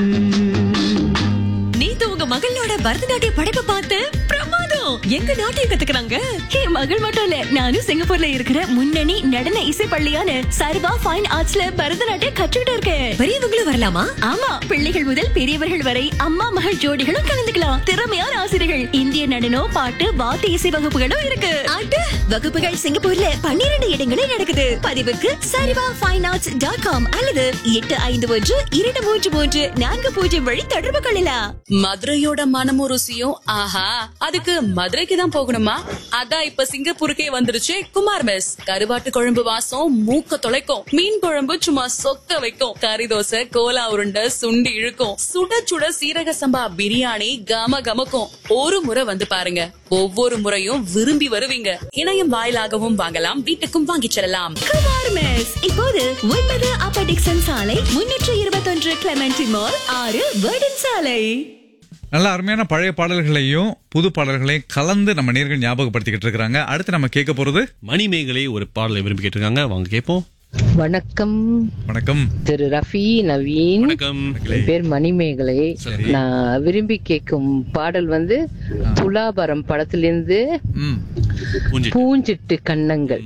நேத்து உங்க மகளோட பரதநாட்டிய படைப்பை பார்த்து பிரமாதம் எங்க நாட்டையும் கத்துக்கிறாங்க என் மகள் மட்டும் இல்ல நானும் சிங்கப்பூர்ல இருக்கிற முன்னணி நடன இசை பள்ளியான சர்வா ஃபைன் ஆர்ட்ஸ்ல பரதநாட்டியம் கற்றுக்கிட்டு இருக்கேன் பெரியவங்களும் வரலாமா ஆமா பிள்ளைகள் முதல் பெரியவர்கள் வரை அம்மா மகள் ஜோடிகளும் கலந்துக்கலாம் திறமையான ஆசிரியர்கள் இந்திய நடனம் பாட்டு வாத்திய இசை வகுப்புகளும் இருக்கு ஆட்டு வகுப்புகள் சிங்கப்பூர்ல பன்னிரண்டு இடங்களில் நடக்குது பதிவுக்கு சரிவா ஃபைன் ஆர்ட்ஸ் டாட் காம் அல்லது எட்டு ஐந்து ஒன்று இரண்டு மூன்று மூன்று நான்கு பூஜ்ஜியம் வழி தொடர்பு கொள்ளலாம் மதுரையோட மனமும் ருசியும் ஆஹா அதுக்கு மதுரைக்கு தான் போகணுமா அதான் இப்ப சிங்கப்பூருக்கே வந்துருச்சு குமார் மெஸ் கருவாட்டு குழம்பு வாசம் மூக்க தொலைக்கும் மீன் குழம்பு சும்மா சொக்க வைக்கும் கறி தோசை கோலா உருண்டை சுண்டி இழுக்கும் சுட சுட சீரக சம்பா பிரியாணி கம கமக்கும் ஒரு முறை வந்து பாருங்க ஒவ்வொரு முறையும் விரும்பி வருவீங்க இணையம் வாயிலாகவும் வாங்கலாம் வீட்டுக்கும் வாங்கிச் செல்லலாம் குமார் மெஸ் இப்போது ஒன்பது அப்ப டிக்சன் சாலை முன்னூற்று இருபத்தொன்று கிளமெண்டி மால் ஆறு வேர்டன் சாலை நல்ல அருமையான பழைய பாடல்களையும் புது பாடல்களையும் கலந்து நம்ம நேர்கள் ஞாபகப்படுத்திக்கிட்டு இருக்கிறாங்க அடுத்து நம்ம கேட்க போறது மணிமேகலை ஒரு பாடலை விரும்பி கேட்டிருக்காங்க வாங்க கேட்போம் வணக்கம் வணக்கம் திரு ரஃபி நவீன் வணக்கம் என் பேர் மணிமேகலை நான் விரும்பி கேட்கும் பாடல் வந்து துலாபரம் படத்திலிருந்து ம் பூஞ்சி பூஞ்சிட்டு கண்ணங்கள்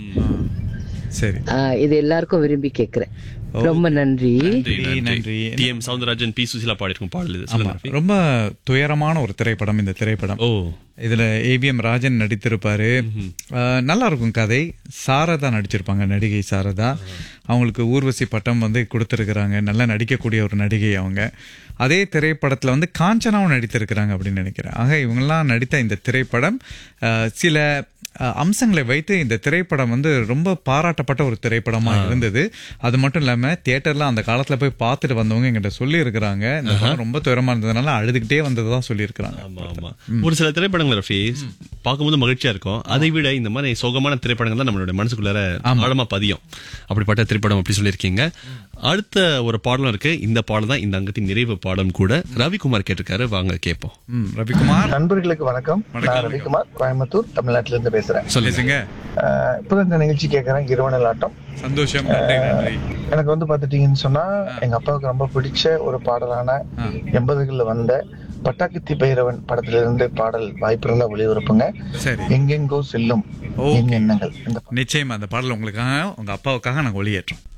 சரி ஆ, இது எல்லாருக்கும் விரும்பி கேக்குறேன் ரொம்ப நன்றி நன்றி நன்றி. நன்றி T M Soundararajan P Susheela பாடிருக்கும் பாடல் இது சொல்லுங்க ரஃபி. ரொம்ப துயரமான ஒரு திரைப்படம் இந்த திரைப்படம் ஓ இதுல ஏவிஎம் ராஜன் நடித்திருப்பாரு அஹ், நல்லா இருக்கும் கதை சாரதா நடிச்சிருப்பாங்க நடிகை சாரதா அவங்களுக்கு ஊர்வசி பட்டம் வந்து கொடுத்துருக்குறாங்க நல்லா நடிக்கக்கூடிய ஒரு நடிகை அவங்க அதே திரைப்படத்துல வந்து காஞ்சனாவும் நடித்திருக்கிறாங்க அப்படின்னு நினைக்கிறேன் ஆக இவங்கெல்லாம் நடித்த இந்த திரைப்படம் அஹ், சில அஹ், அம்சங்களை வைத்து இந்த திரைப்படம் வந்து ரொம்ப பாராட்டப்பட்ட ஒரு திரைப்படமா இருந்தது அது மட்டும் இல்லாம தியேட்டர்ல அந்த காலத்துல போய் பார்த்துட்டு வந்தவங்க எங்கிட்ட சொல்லி இருக்கிறாங்க இந்த படம் ரொம்ப துயரமா இருந்ததுனால அழுதுகிட்டே வந்ததா சொல்லி இருக்கிறாங்க ஆமா ஆமா ஒரு சில திரைப்படங்கள் ரஃபி பார்க்கும்போது மகிழ்ச்சியா இருக்கும் அதை விட இந்த மாதிரி சோகமான திரைப்படங்கள் தான் நம்மளுடைய மனசுக்குள்ளார ஆழமா பதியும் அப்படிப்பட்ட திரைப்படம் அப்படி சொல்லியிருக்கீங்க அடுத்த ஒரு பாடலும் இருக்கு இந்த பாடல் தான் இந்த அங்கத்தின் நிறைவு பாடம் கூட ரவிக்குமார் கேட்டிருக்காரு வாங்க கேட்போம் ம், ரவிக்குமார் நண்பர்களுக்கு வணக்கம் வணக்கம். நான் ரவிக்குமார் கோயம்புத்தூர் தமிழ்நாட்டில இருந்து பேசுறேன் சொல்லுங்க அஹ் இப்பதான் இந்த நிகழ்ச்சி கேட்கறேன் இருவனல் ஆட்டம் சந்தோஷம் நன்றி நன்றி எனக்கு வந்து பாத்துட்டீங்கன்னு சொன்னா எங்க அப்பாவுக்கு ரொம்ப பிடிச்ச ஒரு பாடலான எண்பதுகள்ல வந்த பட்டாக்குத்தி பைரவன் படத்துல இருந்து பாடல் வாய்ப்பு இருந்தா ஒளிபரப்புங்க சரி எங்கெங்கோ செல்லும் ஓகே. என் எண்ணங்கள் இந்த நிச்சயமா அந்த பாடல் உங்களுக்காக உங்க அப்பாவுக்காக நாங்க ஒளியேற்றோம்